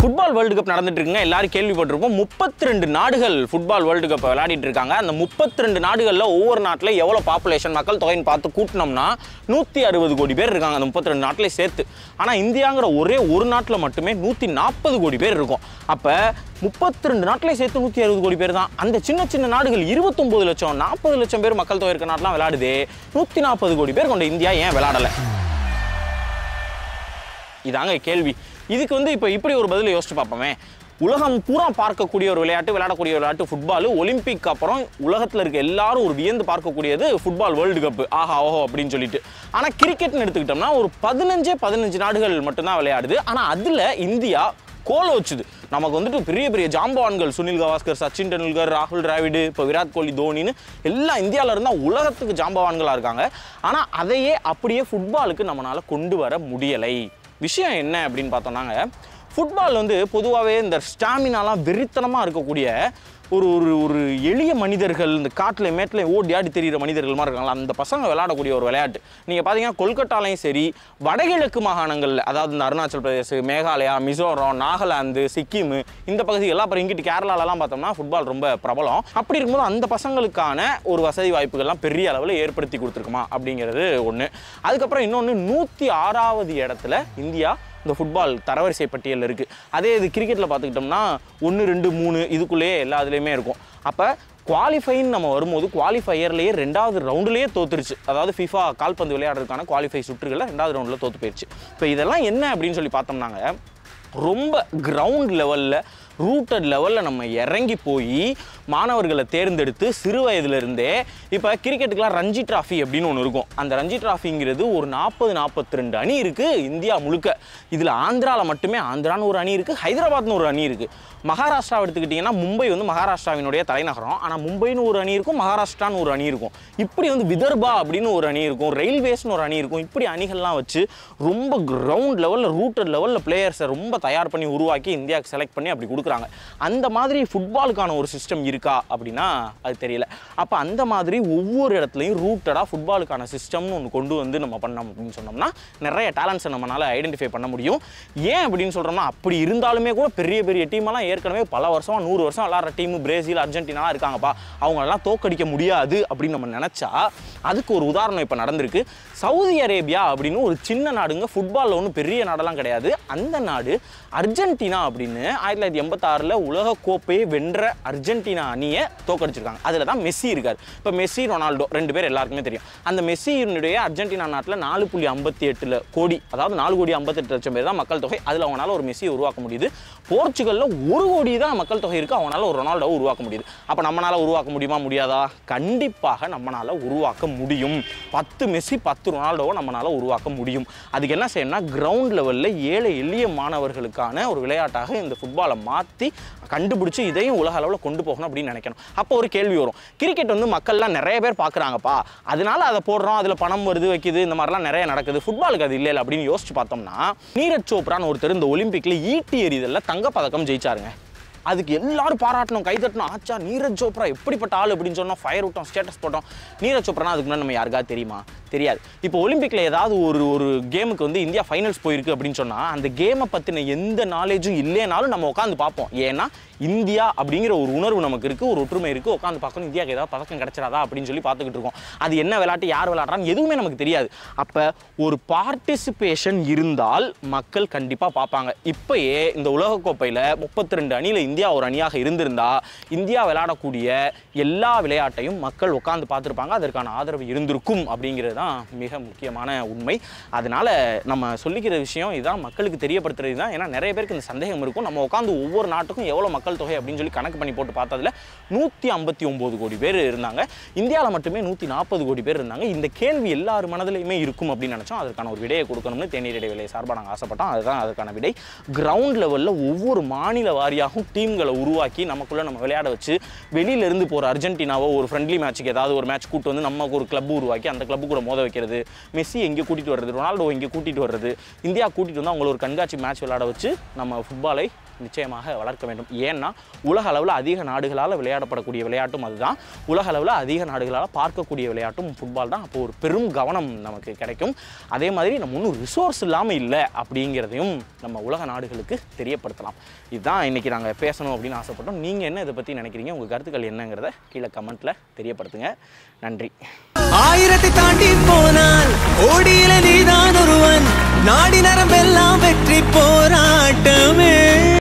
football world cup நடந்துட்டு இருக்குங்க எல்லாரும் கேள்விப்பட்டிருப்போம் முப்பத்தி ரெண்டு நாடுகள் ஃபுட்பால் வேர்ல்டு கப் விளையாடிட்டு இருக்காங்க அந்த முப்பத்தி ரெண்டு நாடுகளில் ஒவ்வொரு நாட்டில் எவ்வளோ பாப்புலேஷன் மக்கள் தொகைன்னு பார்த்து கூட்டினோம்னா நூற்றி அறுபது கோடி பேர் இருக்காங்க அந்த முப்பத்தி ரெண்டு நாட்டிலே சேர்த்து ஆனால் இந்தியாங்கிற ஒரே ஒரு நாட்டில் மட்டுமே நூற்றி நாற்பது கோடி பேர் இருக்கும் அப்போ முப்பத்தி ரெண்டு நாட்டிலே சேர்த்து நூற்றி அறுபது கோடி பேர் தான் அந்த சின்ன சின்ன நாடுகள் இருபத்தொம்போது லட்சம் நாற்பது லட்சம் பேர் மக்கள் தொகை இருக்க நாட்டெலாம் விளையாடுதே நூற்றி நாற்பது கோடி பேர் கொண்ட இந்தியா ஏன் விளையாடலை இதாங்க கேள்வி இதுக்கு வந்து இப்போ இப்படி ஒரு பதில் யோசிச்சு பார்ப்போமே உலகம் பூரா பார்க்கக்கூடிய ஒரு விளையாட்டு விளையாடக்கூடிய ஒரு விளையாட்டு ஃபுட்பால் ஒலிம்பிக் அப்புறம் உலகத்தில் இருக்க எல்லாரும் ஒரு வியந்து பார்க்கக்கூடியது ஃபுட்பால் வேர்ல்டு கப் ஆஹா ஓஹோ அப்படின்னு சொல்லிட்டு ஆனால் கிரிக்கெட்னு எடுத்துக்கிட்டோம்னா ஒரு பதினஞ்சே பதினஞ்சு நாடுகள் மட்டும்தான் விளையாடுது ஆனால் அதில் இந்தியா கோல வச்சுது நமக்கு வந்துட்டு பெரிய பெரிய ஜாம்பவான்கள் சுனில் கவாஸ்கர் சச்சின் டெண்டுல்கர் ராகுல் டிராவிடு இப்போ விராட் கோலி தோனின்னு எல்லாம் இந்தியாவில் இருந்தால் உலகத்துக்கு ஜாம்பவான்களாக இருக்காங்க ஆனால் அதையே அப்படியே ஃபுட்பாலுக்கு நம்மளால் கொண்டு வர முடியலை விஷயம் என்ன அப்படின்னு பார்த்தோம்னாங்க ஃபுட்பால் வந்து பொதுவாகவே இந்த ஸ்டாமினாலாம் வெறித்தனமாக இருக்கக்கூடிய ஒரு ஒரு ஒரு எளிய மனிதர்கள் இந்த காட்டில் மேட்டில் ஓடி ஆடி தெரிகிற மனிதர்கள் மாதிரி இருக்காங்களா அந்த பசங்க விளையாடக்கூடிய ஒரு விளையாட்டு நீங்கள் பார்த்தீங்கன்னா கொல்கட்டாலையும் சரி வடகிழக்கு மாகாணங்களில் அதாவது இந்த அருணாச்சல் பிரதேஷ் மேகாலயா மிசோரம் நாகாலாந்து சிக்கிம் இந்த பகுதிகளெல்லாம் அப்புறம் இங்கிட்டு கேரளாலலாம் பார்த்தோம்னா ஃபுட்பால் ரொம்ப பிரபலம் அப்படி இருக்கும்போது அந்த பசங்களுக்கான ஒரு வசதி வாய்ப்புகள்லாம் பெரிய அளவில் ஏற்படுத்தி கொடுத்துருக்குமா அப்படிங்கிறது ஒன்று அதுக்கப்புறம் இன்னொன்று நூற்றி ஆறாவது இடத்துல இந்தியா இந்த ஃபுட்பால் தரவரிசை பட்டியலில் இருக்குது அதே இது கிரிக்கெட்டில் பார்த்துக்கிட்டோம்னா ஒன்று ரெண்டு மூணு இதுக்குள்ளேயே எல்லா இதுலேயுமே இருக்கும் அப்போ குவாலிஃபைன்னு நம்ம வரும்போது குவாலிஃபையர்லேயே ரெண்டாவது ரவுண்டுலேயே தோத்துருச்சு அதாவது ஃபிஃபா கால்பந்து விளையாடுறதுக்கான குவாலிஃபை சுற்றுகளில் ரெண்டாவது ரவுண்டில் தோத்து போயிடுச்சு இப்போ இதெல்லாம் என்ன அப்படின்னு சொல்லி பார்த்தோம்னாங்க ரொம்ப கிரவுண்ட் லெவலில் ரூட்டட் லெவலில் நம்ம இறங்கி போய் மாணவர்களை தேர்ந்தெடுத்து சிறு வயதிலிருந்தே இப்போ கிரிக்கெட்டுக்கெலாம் ரஞ்சி டிராஃபி அப்படின்னு ஒன்று இருக்கும் அந்த ரஞ்சி டிராஃபிங்கிறது ஒரு நாற்பது நாற்பத்தி ரெண்டு அணி இருக்குது இந்தியா முழுக்க இதில் ஆந்திராவில் மட்டுமே ஆந்திரான்னு ஒரு அணி இருக்குது ஹைதராபாத்னு ஒரு அணி இருக்குது மகாராஷ்டிரா எடுத்துக்கிட்டிங்கன்னா மும்பை வந்து மகாராஷ்டிராவினுடைய தலைநகரம் ஆனால் மும்பைன்னு ஒரு அணி இருக்கும் மகாராஷ்டிரான்னு ஒரு அணி இருக்கும் இப்படி வந்து விதர்பா அப்படின்னு ஒரு அணி இருக்கும் ரயில்வேஸ்னு ஒரு அணி இருக்கும் இப்படி அணிகள்லாம் வச்சு ரொம்ப கிரவுண்ட் லெவலில் ரூட்டட் லெவலில் பிளேயர்ஸை ரொம்ப தயார் பண்ணி உருவாக்கி இந்தியாவுக்கு செலக்ட் பண்ணி அப்படி கொடுக்குறாங்க அந்த மாதிரி ஃபுட்பாலுக்கான ஒரு சிஸ்டம் இருக்கா அப்படின்னா அது தெரியல அப்போ அந்த மாதிரி ஒவ்வொரு இடத்துலையும் ரூட்டடாக ஃபுட்பாலுக்கான சிஸ்டம்னு ஒன்று கொண்டு வந்து நம்ம பண்ணோம் அப்படின்னு சொன்னோம்னா நிறைய டேலண்ட்ஸை நம்மளால் ஐடென்டிஃபை பண்ண முடியும் ஏன் அப்படின்னு சொல்கிறோம்னா அப்படி இருந்தாலுமே கூட பெரிய பெரிய டீமெல்லாம் ஏற்கனவே பல வருஷமா நூறு வருஷம் விளாட்ற டீம் பிரேசில் அர்ஜென்டினாலாம் இருக்காங்கப்பா அவங்களெல்லாம் தோக்கடிக்க முடியாது அப்படின்னு நம்ம நினச்சா அதுக்கு ஒரு உதாரணம் இப்போ நடந்திருக்கு சவுதி அரேபியா அப்படின்னு ஒரு சின்ன நாடுங்க ஃபுட்பாலில் ஒன்றும் பெரிய நாடெல்லாம் கிடையாது அந்த நாடு அர்ஜென்டினா அப்படின்னு ஆயிரத்தி தொள்ளாயிரத்தி எண்பத்தாறில் உலக கோப்பையை வென்ற அர்ஜென்டினா அணியை தோக்கடிச்சிருக்காங்க அதில் தான் மெஸ்ஸி இருக்கார் இப்போ மெஸ்ஸி ரொனால்டோ ரெண்டு பேர் எல்லாருக்குமே தெரியும் அந்த மெஸ்ஸியினுடைய அர்ஜென்டினா நாட்டில் நாலு புள்ளி ஐம்பத்தி எட்டில் கோடி அதாவது நாலு கோடி ஐம்பத்தெட்டு லட்சம் பேர் தான் மக்கள் தொகை அதில் அவங்களால ஒரு மெஸ்ஸியை உருவாக்க முடியுது போர்ச்சுகலில் ஒரு கோடி தான் மக்கள் தொகை இருக்குது அவங்களால ஒரு ரொனால்டோவை உருவாக்க முடியுது அப்போ நம்மளால உருவாக்க முடியுமா முடியாதா கண்டிப்பாக நம்மளால உருவாக்க முடியும் பத்து மெஸ்ஸி பத்து ரொனால்டோவை நம்மளால உருவாக்க முடியும் அதுக்கு என்ன செய்யணும்னா கிரவுண்ட் லெவலில் ஏழை எளிய மாணவர்களுக்கான ஒரு விளையாட்டாக இந்த ஃபுட்பாலை மாற்றி கண்டுபிடிச்சி இதையும் உலக அளவில் கொண்டு போகணும் அப்படின்னு நினைக்கணும் அப்போ ஒரு கேள்வி வரும் கிரிக்கெட் வந்து மக்கள்லாம் நிறைய பேர் பார்க்குறாங்கப்பா அதனால அதை போடுறோம் அதில் பணம் வருது வைக்குது இந்த மாதிரிலாம் நிறைய நடக்குது ஃபுட்பாலுக்கு அது இல்லை அப்படின்னு யோசிச்சு பார்த்தோம்னா நீரஜ் சோப்ரான்னு ஒருத்தர் இந்த ஒலிம்பிக்ல ஈட்டி எறிதலில் தங்கப்பதக்கம் ஜெயிச்சாருங்க அதுக்கு எல்லாரும் பாராட்டணும் கைதட்டணும் ஆச்சா நீரஜ் சோப்ரா எப்படிப்பட்ட ஆள் அப்படின்னு சொன்னோம் ஃபயர் விட்டோம் ஸ்டேட்டஸ் போட்டோம் நீரஜ் சோப்ரானா அதுக்கு முன்னாடி நம்ம யாருக்காவது தெரியுமா தெரியாது இப்போ ஒலிம்பிக்கில் ஏதாவது ஒரு ஒரு கேமுக்கு வந்து இந்தியா ஃபைனல்ஸ் போயிருக்கு அப்படின்னு சொன்னால் அந்த கேமை பற்றின எந்த நாலேஜும் இல்லைனாலும் நம்ம உட்காந்து பார்ப்போம் ஏன்னா இந்தியா அப்படிங்கிற ஒரு உணர்வு நமக்கு இருக்குது ஒரு ஒற்றுமை இருக்குது உட்காந்து பார்க்கணும் இந்தியாவுக்கு ஏதாவது பதக்கம் கிடைச்சிடாதா அப்படின்னு சொல்லி பார்த்துக்கிட்டு இருக்கோம் அது என்ன விளையாட்டு யார் விளையாடுறான்னு எதுவுமே நமக்கு தெரியாது அப்போ ஒரு பார்ட்டிசிபேஷன் இருந்தால் மக்கள் கண்டிப்பாக பார்ப்பாங்க இப்போயே இந்த உலகக்கோப்பையில் முப்பத்தி ரெண்டு அணியில் இந்தியா ஒரு அணியாக இருந்திருந்தா இந்தியா விளையாடக்கூடிய எல்லா விளையாட்டையும் மக்கள் உட்காந்து பார்த்துருப்பாங்க அதற்கான ஆதரவு இருந்திருக்கும் அப்படிங்கிறது தான் மிக முக்கியமான உண்மை அதனால நம்ம சொல்லிக்கிற விஷயம் இதுதான் மக்களுக்கு தெரியப்படுத்துறது தான் ஏன்னா நிறைய பேருக்கு இந்த சந்தேகம் இருக்கும் நம்ம உட்காந்து ஒவ்வொரு நாட்டுக்கும் எவ்வளோ மக்கள் தொகை அப்படின்னு சொல்லி கணக்கு பண்ணி போட்டு பார்த்ததுல நூற்றி ஐம்பத்தி ஒம்பது கோடி பேர் இருந்தாங்க இந்தியாவில் மட்டுமே நூற்றி நாற்பது கோடி பேர் இருந்தாங்க இந்த கேள்வி எல்லார் மனதிலையுமே இருக்கும் அப்படின்னு நினச்சோம் அதற்கான ஒரு விடையை கொடுக்கணும்னு தேநீர் இடைவேளை சார்பாக நாங்கள் ஆசைப்பட்டோம் அதுதான் அதுக்கான விடை கிரவுண்ட் லெவலில் ஒவ்வொரு மாநில வாரியாகவும் டீம்களை உருவாக்கி நமக்குள்ளே நம்ம விளையாட வச்சு வெளியிலேருந்து போகிற அர்ஜென்டினாவோ ஒரு ஃப்ரெண்ட்லி மேட்ச்சுக்கு ஏதாவது ஒரு மேட்ச் கூட்டு வந்து நமக்கு ஒரு கிளப் உருவாக்கி அந்த கிளப்பு கூட மோத வைக்கிறது மெஸ்ஸி எங்கே கூட்டிகிட்டு வர்றது ரொனால்டோ இங்கே கூட்டிகிட்டு வர்றது இந்தியா கூட்டிகிட்டு வந்து அவங்கள ஒரு கண்காட்சி மேட்ச் விளையாட வச்சு நம்ம ஃபுட்பாலை நிச்சயமாக வளர்க்க வேண்டும் ஏன்னா உலக அளவில் அதிக நாடுகளால் விளையாடப்படக்கூடிய விளையாட்டும் அதுதான் உலக அளவில் அதிக நாடுகளால் பார்க்கக்கூடிய விளையாட்டும் ஃபுட்பால் தான் அப்போ ஒரு பெரும் கவனம் நமக்கு கிடைக்கும் அதே மாதிரி நம்ம இன்னும் ரிசோர்ஸ் இல்லாமல் இல்லை அப்படிங்கிறதையும் நம்ம உலக நாடுகளுக்கு தெரியப்படுத்தலாம் இதுதான் இன்றைக்கி நாங்கள் பேசணும் அப்படின்னு ஆசைப்பட்டோம் நீங்கள் என்ன இதை பற்றி நினைக்கிறீங்க உங்கள் கருத்துக்கள் என்னங்கிறத கீழே கமெண்ட்டில் தெரியப்படுத்துங்க நன்றி ஆயிரத்தை தாண்டி போனால் ஓடியில நீதான் ஒருவன் நாடி நரம்பெல்லாம் வெற்றி போராட்டமே